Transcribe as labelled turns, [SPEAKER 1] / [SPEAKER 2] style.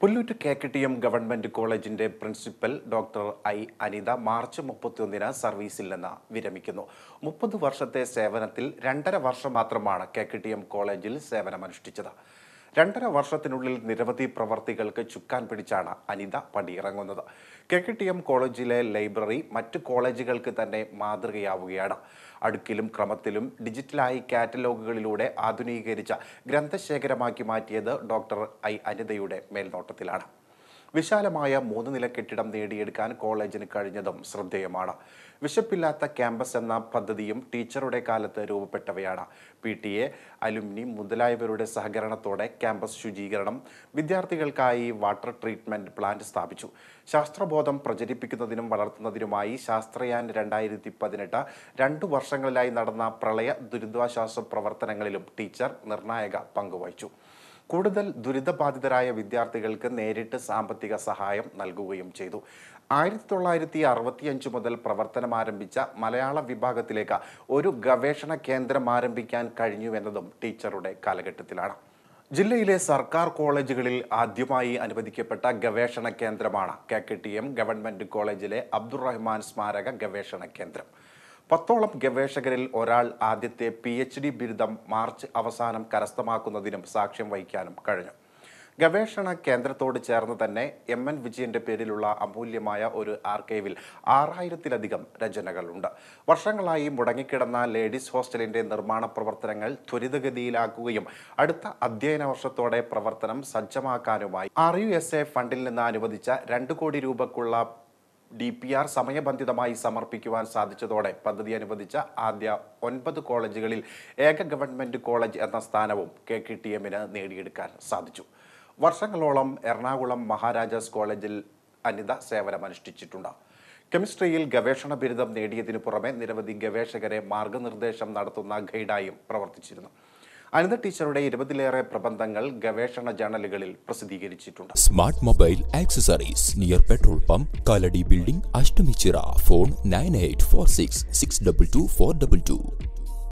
[SPEAKER 1] Pullut KKTM government കോളേജിന്റെ principal doctor I Anitha March മുപ്പത്തിയൊന്നിന് സർവീസിൽ നിന്ന് വിരമിക്കുന്നു മുപ്പത് വർഷത്തെ സേവനത്തിൽ രണ്ടര വർഷം മാത്രമാണ് കേക്കട്ടിയം കോളേജിൽ സേവനമനുഷ്ഠിച്ചത് രണ്ടര വർഷത്തിനുള്ളിൽ നിരവധി പ്രവർത്തികൾക്ക് ചുക്കാൻ പിടിച്ചാണ് അനിത പടിയിറങ്ങുന്നത് കെക്കിട്ടിയം കോളേജിലെ ലൈബ്രറി മറ്റു കോളേജുകൾക്ക് തന്നെ മാതൃകയാവുകയാണ് അടുക്കിലും ക്രമത്തിലും ഡിജിറ്റലായി കാറ്റലോഗുകളിലൂടെ ആധുനീകരിച്ച ഗ്രന്ഥശേഖരമാക്കി മാറ്റിയത് ഡോക്ടർ ഐ അനിതയുടെ മേൽനോട്ടത്തിലാണ് വിശാലമായ മൂന്ന് നില കെട്ടിടം നേടിയെടുക്കാൻ കോളേജിന് കഴിഞ്ഞതും ശ്രദ്ധേയമാണ് വിശപ്പില്ലാത്ത ക്യാമ്പസ് എന്ന പദ്ധതിയും ടീച്ചറുടെ കാലത്ത് രൂപപ്പെട്ടവയാണ് പി ടി എ അലുമിനി മുതലായവരുടെ സഹകരണത്തോടെ ക്യാമ്പസ് ശുചീകരണം വിദ്യാർത്ഥികൾക്കായി വാട്ടർ ട്രീറ്റ്മെന്റ് പ്ലാന്റ് സ്ഥാപിച്ചു ശാസ്ത്രബോധം പ്രചരിപ്പിക്കുന്നതിനും വളർത്തുന്നതിനുമായി ശാസ്ത്രയാൻ രണ്ടായിരത്തി പതിനെട്ട് രണ്ടു വർഷങ്ങളിലായി നടന്ന പ്രളയ ദുരിതാശ്വാസ പ്രവർത്തനങ്ങളിലും ടീച്ചർ നിർണായക പങ്കുവഹിച്ചു കൂടുതൽ ദുരിതബാധിതരായ വിദ്യാർത്ഥികൾക്ക് നേരിട്ട് സാമ്പത്തിക സഹായം നൽകുകയും ചെയ്തു ആയിരത്തി തൊള്ളായിരത്തി അറുപത്തിയഞ്ച് മുതൽ പ്രവർത്തനം ആരംഭിച്ച മലയാള വിഭാഗത്തിലേക്ക് ഒരു ഗവേഷണ കേന്ദ്രം ആരംഭിക്കാൻ കഴിഞ്ഞുവെന്നതും ടീച്ചറുടെ കാലഘട്ടത്തിലാണ് ജില്ലയിലെ സർക്കാർ കോളേജുകളിൽ ആദ്യമായി അനുവദിക്കപ്പെട്ട ഗവേഷണ കേന്ദ്രമാണ് കേക്കട്ടിയം ഗവൺമെന്റ് കോളേജിലെ അബ്ദുറഹ്മാൻ സ്മാരക ഗവേഷണ കേന്ദ്രം പത്തോളം ഗവേഷകരിൽ ഒരാൾ ആദ്യത്തെ പി എച്ച് ഡി ബിരുദം മാർച്ച് അവസാനം കരസ്ഥമാക്കുന്നതിനും സാക്ഷ്യം വഹിക്കാനും കഴിഞ്ഞു ഗവേഷണ കേന്ദ്രത്തോട് ചേർന്ന് തന്നെ എം എൻ വിജയന്റെ പേരിലുള്ള അമൂല്യമായ ഒരു ആർക്കൈവിൽ ആറായിരത്തിലധികം രചനകളുണ്ട് വർഷങ്ങളായി മുടങ്ങിക്കിടന്ന ലേഡീസ് ഹോസ്റ്റലിന്റെ നിർമ്മാണ പ്രവർത്തനങ്ങൾ ത്വരിതഗതിയിലാക്കുകയും അടുത്ത അധ്യയന വർഷത്തോടെ പ്രവർത്തനം സജ്ജമാക്കാനുമായി ആർ യു എസ് എ ഫണ്ടിൽ നിന്ന് അനുവദിച്ച രണ്ട് കോടി രൂപക്കുള്ള ഡി പി ആർ സമയബന്ധിതമായി സമർപ്പിക്കുവാൻ സാധിച്ചതോടെ പദ്ധതി അനുവദിച്ച ആദ്യ ഒൻപത് കോളേജുകളിൽ ഏക ഗവൺമെന്റ് കോളേജ് എന്ന സ്ഥാനവും കെ കെ ടി എമ്മിന് നേടിയെടുക്കാൻ സാധിച്ചു വർഷങ്ങളോളം എറണാകുളം മഹാരാജാസ് കോളേജിൽ അനിത സേവനമനുഷ്ഠിച്ചിട്ടുണ്ട് കെമിസ്ട്രിയിൽ ഗവേഷണ ബിരുദം നേടിയതിനു പുറമെ നിരവധി ഗവേഷകരെ മാർഗനിർദ്ദേശം നടത്തുന്ന ഗൈഡായും പ്രവർത്തിച്ചിരുന്നു അനിത ടീച്ചറുടെ ഇരുപതിലേറെ പ്രബന്ധങ്ങൾ ഗവേഷണ ജേണലുകളിൽ പ്രസിദ്ധീകരിച്ചിട്ടുണ്ട്
[SPEAKER 2] smart mobile accessories near petrol pump Kalady building Ashtamichira phone nine eight four six six double two four double to